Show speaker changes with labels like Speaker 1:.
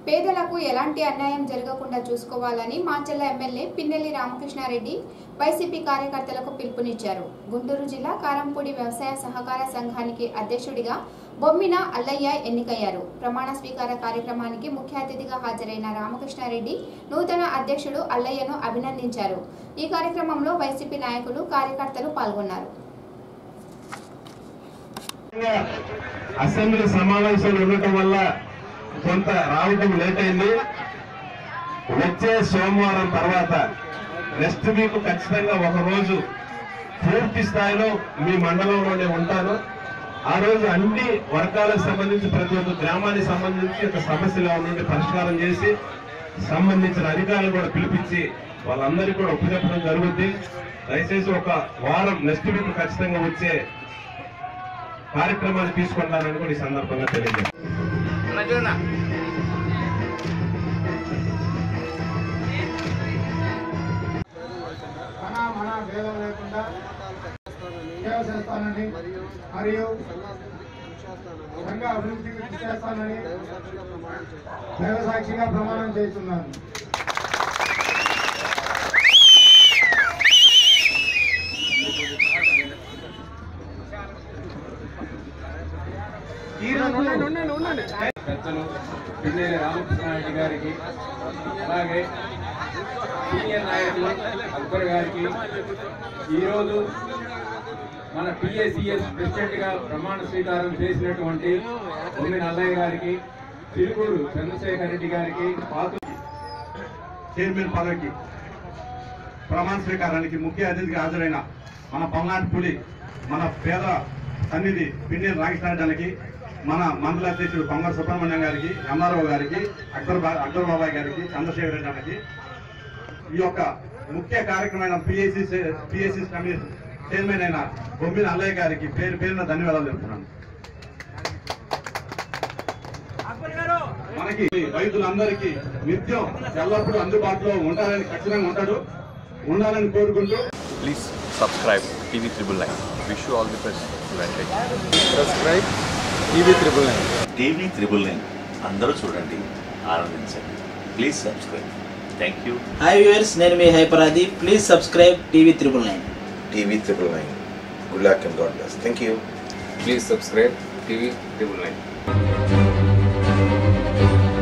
Speaker 1: పేదలకు ఎలాంటి అన్యాయం జరగకుండా చూసుకోవాలని మాచల్ల ఎమ్మెల్యే పిన్నెల్లి రామకృష్ణారెడ్డి వైసీపీ కార్యకర్తలకు పిలుపునిచ్చారు గుంటూరు జిల్లా కారంపూడి వ్యవసాయ సహకార సంఘానికి అధ్యక్షుడిగా బొమ్మిన అల్లయ్య ఎన్నికయ్యారు ప్రమాణ స్వీకార కార్యక్రమానికి ముఖ్య అతిథిగా హాజరైన రామకృష్ణారెడ్డి నూతన అధ్యక్షుడు అల్లయ్యను అభినందించారు ఈ కార్యక్రమంలో వైసీపీ నాయకులు కార్యకర్తలు పాల్గొన్నారు
Speaker 2: అసెంబ్లీ సమావేశాలు ఉండటం వల్ల కొంత రావటం లేట్ అయింది వచ్చే సోమవారం తర్వాత నెక్స్ట్ వీక్ ఖచ్చితంగా ఒక రోజు పూర్తి స్థాయిలో మీ మండలంలోనే ఉంటాను ఆ రోజు అన్ని వర్గాలకు సంబంధించి ప్రతి ఒక్క గ్రామానికి సంబంధించి ఒక సమస్యలు నుండి పరిష్కారం చేసి సంబంధించిన అధికారులు కూడా పిలిపించి వాళ్ళందరికీ కూడా ఒప్పుచెప్పడం జరుగుద్ది దయచేసి ఒక వారం నెక్స్ట్ వీక్ ఖచ్చితంగా వచ్చే కార్యక్రమాన్ని తీసుకుంటానని కూడా ఈ సందర్భంగా తెలియజేస్తాను
Speaker 3: మన మన భేదం లేకుండా సేవ చేస్తానని మరియు సంఘ అభివృద్ధికి కృషి చేస్తానని దైవ సాక్షిగా ప్రమాణం చేస్తున్నాను
Speaker 4: పెద్దలు పిన్నెల్లి రామకృష్ణారెడ్డి గారికి అలాగే సీనియర్ నాయకులు అక్బర్ గారికి ఈరోజు మన పిఏసిఎస్ ప్రెసిడెంట్ గా ప్రమాణ స్వీకారం చేసినటువంటి బొమ్మి నల్లయ్య గారికి చిలుకూరు చంద్రశేఖర్ రెడ్డి గారికి పాతు
Speaker 2: చైర్మన్ పదవికి ప్రమాణ స్వీకారానికి ముఖ్య అతిథిగా హాజరైన మన పల్నాటి పులి మన పేద సన్నిధి పిన్నెల రామకృష్ణారెడ్డి మన మండల అధ్యక్షుడు కొంగర సుబ్రహ్మణ్యం గారికి ఎంఆర్ఓ గారికి అక్బర్ బా అక్బర్ బాబాయ్ గారికి చంద్రశేఖర్ రెడ్డి అన్నకి ఈ యొక్క ముఖ్య కార్యక్రమమైన పిఎస్సి పిఎస్సి కమిషన్ చైర్మన్ అయిన బొమ్మిన అల్లయ్య గారికి పేరు పేరున ధన్యవాదాలు చెప్తున్నాను మనకి రైతులందరికీ నిత్యం ఎల్లప్పుడూ అందుబాటులో ఉండాలని ఖచ్చితంగా ఉంటాడు ఉండాలని కోరుకుంటూ
Speaker 5: Please subscribe TV Triple Nine. Wish you all the best. Advantage.
Speaker 4: Subscribe TV triple nine
Speaker 6: TV triple nine అందరూ చూడండి ఆనందించండి please subscribe thank you
Speaker 7: hi viewers నేను మీ హైపరాది please subscribe TV triple nine
Speaker 8: TV triple nine. Good luck and God bless. Thank you.
Speaker 4: Please subscribe TV triple nine